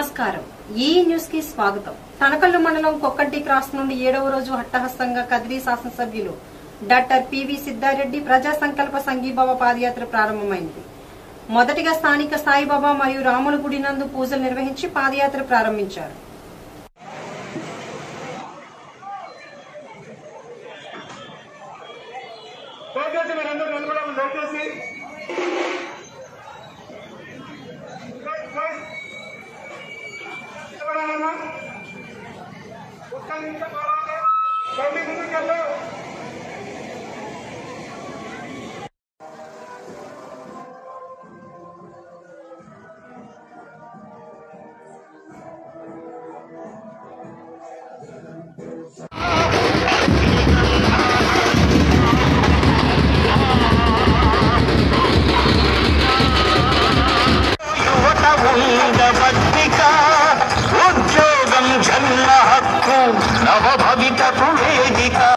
నమస్కారం ఈ న్యూస్ కి స్వాగతం తనకల్లు మండలం కొక్కంటి క్రాస్ నుండి ఏడవ రోజు హట్టహస్తంగా కదిరి శాసనసభ్యులు డాక్టర్ పివి సిద్ధారెడ్డి ప్రజా సంకల్ప సంఘీభావ పాదయాత్ర ప్రారంభమైంది మొదటిగా స్థానిక సాయిబాబా మరియు రాముల గుడి నందు పూజలు నిర్వహించి పాదయాత్ర ప్రారంభించారు దయచేసి మీరందరూ నిలబడాలి దయచేసి నిలబడాలన్నా ఒక్క నిమిషం కావాలి బండి ముందుకెళ్ళు యువత ఉండవద్దిక ఉద్యోగం జన్మ హక్కు నవ భవితకు వేదిక